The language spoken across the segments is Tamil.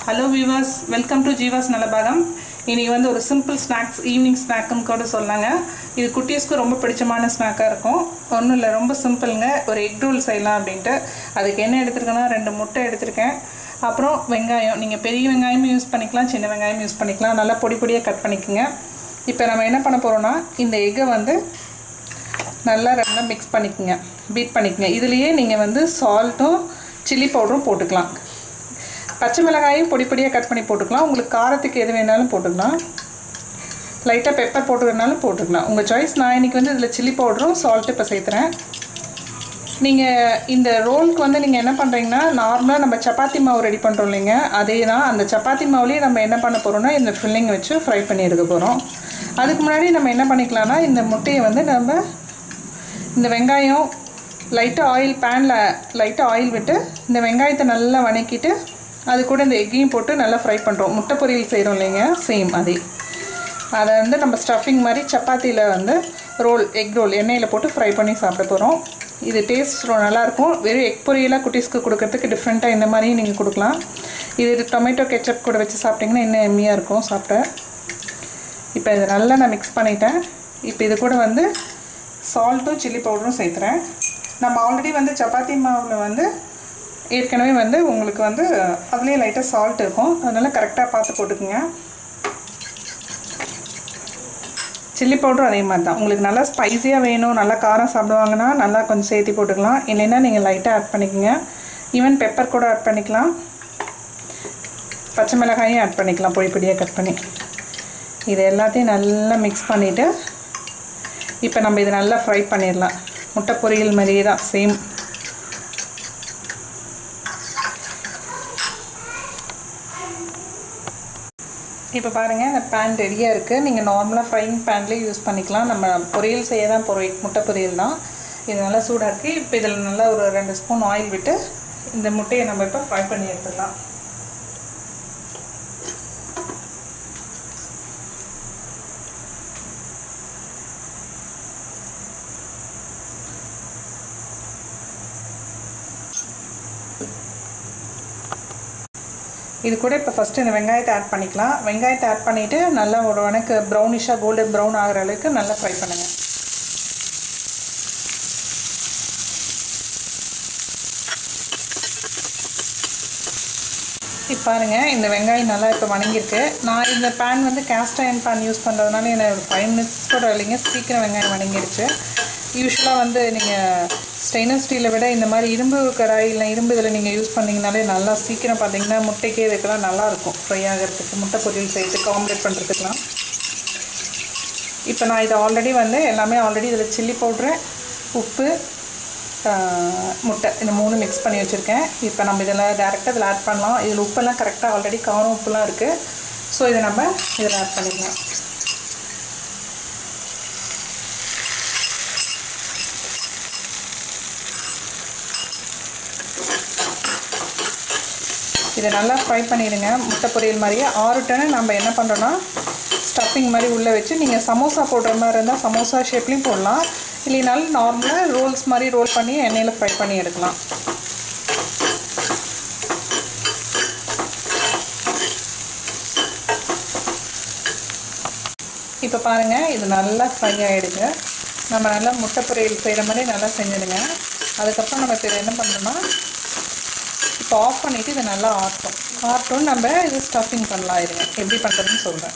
hello viewers welcome to Jeeva's Nalabagam இன்னைக்கு வந்து ஒரு சிம்பிள் ஸ்நாக்ஸ் ஈவினிங் ஸ்நாக்குன்னு கூட சொல்லாங்க இது குட்டீஸ்க்கு ரொம்ப பிடிச்சமான ஸ்நாக்காக இருக்கும் ஒன்றும் இல்லை ரொம்ப சிம்பிளுங்க ஒரு எக் ரோல் செய்யலாம் அப்படின்ட்டு அதுக்கு என்ன எடுத்திருக்கேன்னா ரெண்டு முட்டை எடுத்திருக்கேன் அப்புறம் வெங்காயம் நீங்கள் பெரிய வெங்காயமும் யூஸ் பண்ணிக்கலாம் சின்ன வெங்காயம் யூஸ் பண்ணிக்கலாம் நல்லா பொடி பொடியாக கட் பண்ணிக்கோங்க இப்போ நம்ம என்ன பண்ண போகிறோம்னா இந்த எக்கை வந்து நல்லா ரெண்டும் மிக்ஸ் பண்ணிக்கோங்க பீட் பண்ணிக்கோங்க இதுலேயே நீங்கள் வந்து சால்ட்டும் சில்லி பவுடரும் போட்டுக்கலாம் பச்சை மிளகாயும் பொடி பொடியாக கட் பண்ணி போட்டுக்கலாம் உங்களுக்கு காரத்துக்கு எது வேணாலும் போட்டுக்கலாம் லைட்டாக பெப்பர் போட்டுக்கிறனாலும் போட்டுக்கலாம் உங்கள் சாய்ஸ் நான் இன்றைக்கி வந்து இதில் சில்லி பவுடரும் சால்ட்டு இப்போ சேர்த்துறேன் நீங்கள் இந்த ரோலுக்கு வந்து நீங்கள் என்ன பண்ணுறீங்கன்னா நார்மலாக நம்ம சப்பாத்தி மாவு ரெடி பண்ணுறோம் இல்லைங்க அதே தான் அந்த சப்பாத்தி மாவுலேயே நம்ம என்ன பண்ண போகிறோம்னா இந்த ஃபில்லிங் வச்சு ஃப்ரை பண்ணி எடுக்க போகிறோம் அதுக்கு முன்னாடி நம்ம என்ன பண்ணிக்கலாம்னா இந்த முட்டையை வந்து நம்ம இந்த வெங்காயம் லைட்டாக ஆயில் பேனில் லைட்டாக ஆயில் விட்டு இந்த வெங்காயத்தை நல்லா வணக்கிட்டு அது கூட இந்த எக்கையும் போட்டு நல்லா ஃப்ரை பண்ணுறோம் முட்டை பொரியல் செய்கிறோம் இல்லைங்க சேம் அதே அதை வந்து நம்ம ஸ்டஃபிங் மாதிரி சப்பாத்தியில் வந்து ரோல் எக் ரோல் எண்ணெயில் போட்டு ஃப்ரை பண்ணி சாப்பிட போகிறோம் இது டேஸ்ட் நல்லாயிருக்கும் வெறும் எக் பொரியலாக குட்டீஸ்க்கு கொடுக்கறதுக்கு டிஃப்ரெண்ட்டாக இந்த மாதிரியும் நீங்கள் கொடுக்கலாம் இது டொமேட்டோ கெச்சப் கூட வச்சு சாப்பிட்டிங்கன்னா இன்னும் எம்மியாக இருக்கும் சாப்பிட இப்போ இதை நல்லா நான் மிக்ஸ் பண்ணிட்டேன் இப்போ இது கூட வந்து சால்ட்டும் சில்லி பவுடரும் சேர்த்துறேன் நம்ம ஆல்ரெடி வந்து சப்பாத்தி மாவில் வந்து ஏற்கனவே வந்து உங்களுக்கு வந்து அதுலேயே லைட்டாக சால்ட் இருக்கும் அதனால் கரெக்டாக பார்த்து போட்டுக்குங்க சில்லி பவுடரும் அதே மாதிரி தான் உங்களுக்கு நல்லா ஸ்பைஸியாக வேணும் நல்லா காரம் சாப்பிடுவாங்கன்னா நல்லா கொஞ்சம் சேர்த்து போட்டுக்கலாம் இல்லைன்னா நீங்கள் லைட்டாக ஆட் பண்ணிக்கோங்க ஈவன் பெப்பர் கூட ஆட் பண்ணிக்கலாம் பச்சை மிளகாயும் ஆட் பண்ணிக்கலாம் பொடி பொடியாக கட் பண்ணி இது எல்லாத்தையும் நல்லா மிக்ஸ் பண்ணிவிட்டு இப்போ நம்ம இதை நல்லா ஃப்ரை பண்ணிடலாம் முட்டை பொரியல் மாதிரியே தான் சேம் இப்போ பாருங்கள் இந்த பேன் ரெடியாக இருக்குது நீங்கள் நார்மலாக ஃப்ரைங் பேன்லேயே யூஸ் பண்ணிக்கலாம் நம்ம பொரியல் செய்ய தான் போகிறோம் முட்டை பொரியல் தான் இது நல்லா சூடாக இருக்குது இப்போ இதில் நல்லா ஒரு ரெண்டு ஸ்பூன் ஆயில் விட்டு இந்த முட்டையை நம்ம இப்போ ஃப்ரை பண்ணி எடுத்துக்கலாம் இது கூட இப்போ ஃபஸ்ட்டு இந்த வெங்காயத்தை ஆட் பண்ணிக்கலாம் வெங்காயத்தை ஆட் பண்ணிவிட்டு நல்லா ஒரு உனக்கு ப்ரௌனிஷாக கோல்டன் ப்ரௌன் ஆகிற அளவுக்கு நல்லா ஃப்ரை பண்ணுங்கள் இப்போ பாருங்கள் இந்த வெங்காயம் நல்லா இப்போ வணங்கியிருக்கு நான் இந்த பேன் வந்து கேஸ்ட் அயன் பேன் யூஸ் பண்ணுறதுனால எனக்கு ஒரு ஃபைவ் மினிட்ஸ் கூட இல்லைங்க சீக்கிரம் வெங்காயம் வணங்கிடுச்சு யூஸ்வலாக வந்து நீங்கள் ஸ்டெயின்லெஸ் ஸ்டீலை விட இந்த மாதிரி இரும்பு கடாய் இல்லை இரும்பு இதில் நீங்கள் யூஸ் பண்ணிங்கனாலே நல்லா சீக்கிரம் பார்த்தீங்கன்னா முட்டைக்கு இதுக்கெல்லாம் நல்லாயிருக்கும் ஃப்ரை ஆகிறதுக்கு முட்டை பொரியல் செய்யறதுக்கு ஆம்லேட் பண்ணுறதுக்கெலாம் இப்போ நான் இதை ஆல்ரெடி வந்து எல்லாமே ஆல்ரெடி இதில் சில்லி பவுட்ரு உப்பு முட்டை இந்த மூணு மிக்ஸ் பண்ணி வச்சுருக்கேன் இப்போ நம்ம இதில் டேரெக்டாக இதில் ஆட் பண்ணலாம் இதில் உப்பெல்லாம் கரெக்டாக ஆல்ரெடி காரம் உப்புலாம் இருக்குது ஸோ இதை நம்ம இதில் ஆட் பண்ணிடலாம் இதை நல்லா ஃப்ரை பண்ணிடுங்க முட்டை பொரியல் மாதிரியே ஆறுட்டன்னு நம்ம என்ன பண்ணுறோன்னா ஸ்டஃபிங் மாதிரி உள்ளே வச்சு நீங்கள் சமோசா போடுற மாதிரி இருந்தால் சமோசா ஷேப்லேயும் போடலாம் இல்லைனாலும் நார்மலாக ரோல்ஸ் மாதிரி ரோல் பண்ணி எண்ணெயில் ஃப்ரை பண்ணி எடுக்கலாம் இப்போ பாருங்கள் இது நல்லா ஃப்ரை ஆகிடுங்க நம்ம நல்லா முட்டை பொரியல் செய்கிற மாதிரி நல்லா செஞ்சுடுங்க அதுக்கப்புறம் நம்ம இப்போ என்ன பண்ணுறோன்னா இப்போ ஆஃப் பண்ணிவிட்டு இதை நல்லா ஆட்டும் ஆட்டும் நம்ம இது ஸ்டஃபிங் பண்ணலாம் இருங்க எப்படி பண்ணுறதுன்னு சொல்கிறேன்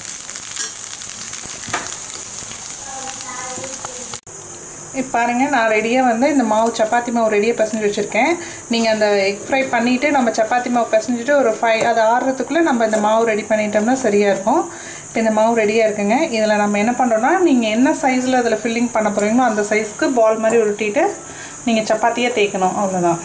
இப்போ பாருங்கள் நான் ரெடியாக வந்து இந்த மாவு சப்பாத்தி மாவு ரெடியாக பிசைஞ்சு வச்சுருக்கேன் நீங்கள் அந்த எக் ஃப்ரை பண்ணிவிட்டு நம்ம சப்பாத்தி மாவு பிசைஞ்சிட்டு ஒரு ஃபைவ் அது ஆறுறதுக்குள்ளே நம்ம இந்த மாவு ரெடி பண்ணிட்டோம்னா சரியாக இருக்கும் இப்போ இந்த மாவு ரெடியாக இருக்குங்க இதில் நம்ம என்ன பண்ணுறோன்னா நீங்கள் என்ன சைஸில் அதில் ஃபில்லிங் பண்ண போகிறீங்களோ அந்த சைஸ்க்கு பால் மாதிரி உருட்டிட்டு நீங்கள் சப்பாத்தியாக தேய்க்கணும் அவ்வளோதான்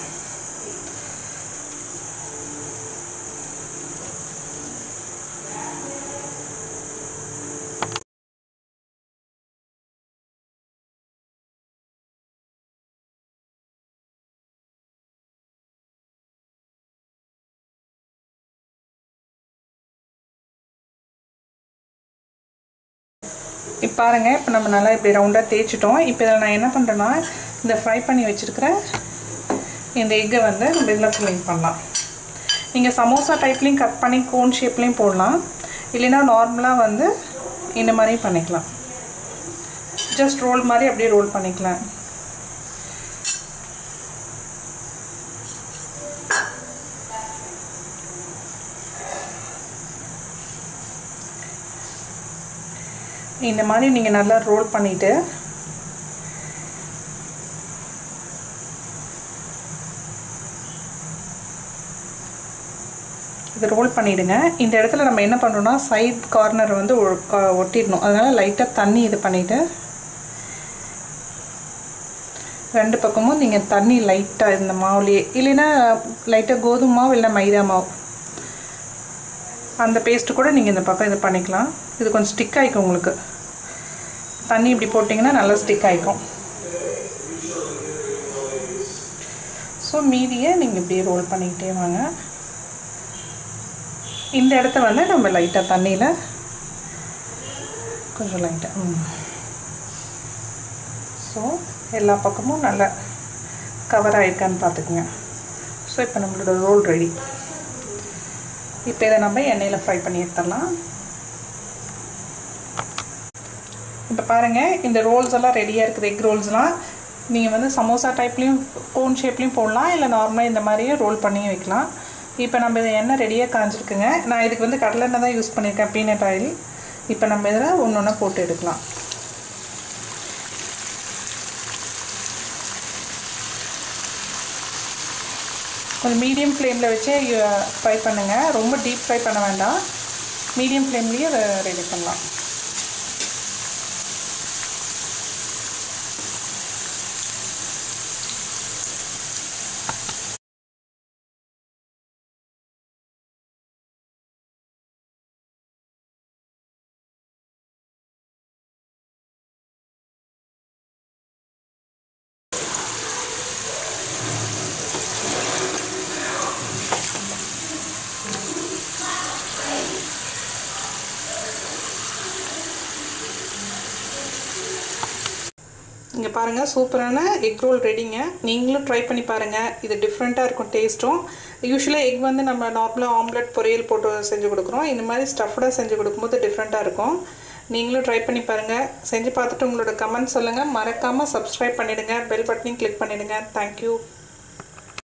இப்போ பாருங்கள் இப்போ நம்ம நல்லா இப்படி ரவுண்டாக தேய்ச்சிட்டோம் இப்போ இதில் நான் என்ன பண்ணுறேன்னா இந்த ஃப்ரை பண்ணி வச்சுருக்கிற இந்த எக்கை வந்து நம்ம இதில் ஃபில்லிங் பண்ணலாம் நீங்கள் சமோசா டைப்லேயும் கட் பண்ணி கோன் ஷேப்லேயும் போடலாம் இல்லைன்னா நார்மலாக வந்து இந்த மாதிரி பண்ணிக்கலாம் ஜஸ்ட் ரோல் மாதிரி அப்படியே ரோல் பண்ணிக்கலாம் இந்த மாதிரி நீங்கள் நல்லா ரோல் பண்ணிவிட்டு இது ரோல் பண்ணிவிடுங்க இந்த இடத்துல நம்ம என்ன பண்ணுறோம்னா சைட் கார்னர் வந்து ஒட்டிடணும் அதனால் லைட்டாக தண்ணி இது பண்ணிவிட்டு ரெண்டு பக்கமும் நீங்கள் தண்ணி லைட்டாக இந்த மாவுலேயே இல்லைன்னா லைட்டாக கோதுமை மாவு இல்லை மைதா மாவு அந்த பேஸ்ட்டு கூட நீங்கள் இந்த பக்கம் இது பண்ணிக்கலாம் இது கொஞ்சம் ஸ்டிக் ஆகிக்கும் உங்களுக்கு தண்ணி இப்படி போட்டிங்கன்னா நல்லா ஸ்டிக் ஆகிக்கும் ஸோ மீதியை நீங்கள் இப்படியே ரோல் பண்ணிக்கிட்டே வாங்க இந்த இடத்த வந்து நம்ம லைட்டாக தண்ணியில் கொஞ்சம் லைட்டாக ஸோ எல்லா பக்கமும் நல்லா கவர் ஆகிருக்கான்னு பார்த்துக்குங்க ஸோ இப்போ நம்மளோட ரோல் ரெடி இப்போ இதை நம்ம எண்ணெயில் ஃப்ரை பண்ணி எடுத்துடலாம் இப்போ பாருங்கள் இந்த ரோல்ஸ் எல்லாம் ரெடியாக இருக்குது எக் ரோல்ஸ்லாம் நீங்கள் வந்து சமோசா டைப்லேயும் கோன் ஷேப்லேயும் போடலாம் இல்லை நார்மலாக இந்த மாதிரியே ரோல் பண்ணி வைக்கலாம் இப்போ நம்ம இதை எண்ணெய் ரெடியாக காஞ்சிருக்குங்க நான் இதுக்கு வந்து கடலெண்ணெய் தான் யூஸ் பண்ணியிருக்கேன் பீனட் ஆயில் இப்போ நம்ம இதில் ஒன்று ஒன்று போட்டு எடுக்கலாம் கொஞ்சம் மீடியம் ஃப்ளேமில் வச்சே ஃப்ரை பண்ணுங்கள் ரொம்ப டீப் ஃப்ரை பண்ண வேண்டாம் மீடியம் ஃப்ளேம்லேயே அதை ரெடி பண்ணலாம் இங்கே பாருங்கள் சூப்பரான எக் ரோல் ரெடிங்க நீங்களும் ட்ரை பண்ணி பாருங்கள் இது டிஃப்ரெண்ட்டாக இருக்கும் டேஸ்ட்டும் யூஸ்வலாக எக் வந்து நம்ம நார்மலாக ஆம்லெட் பொரியல் போட்டு செஞ்சு கொடுக்குறோம் இந்த மாதிரி ஸ்டஃப்டாக செஞ்சு கொடுக்கும்போது டிஃப்ரெண்ட்டாக இருக்கும் நீங்களும் ட்ரை பண்ணி பாருங்கள் செஞ்சு பார்த்துட்டு உங்களோட கமெண்ட் சொல்லுங்கள் மறக்காமல் சப்ஸ்கிரைப் பண்ணிவிடுங்க பெல் பட்டனையும் கிளிக் பண்ணிவிடுங்க தேங்க்யூ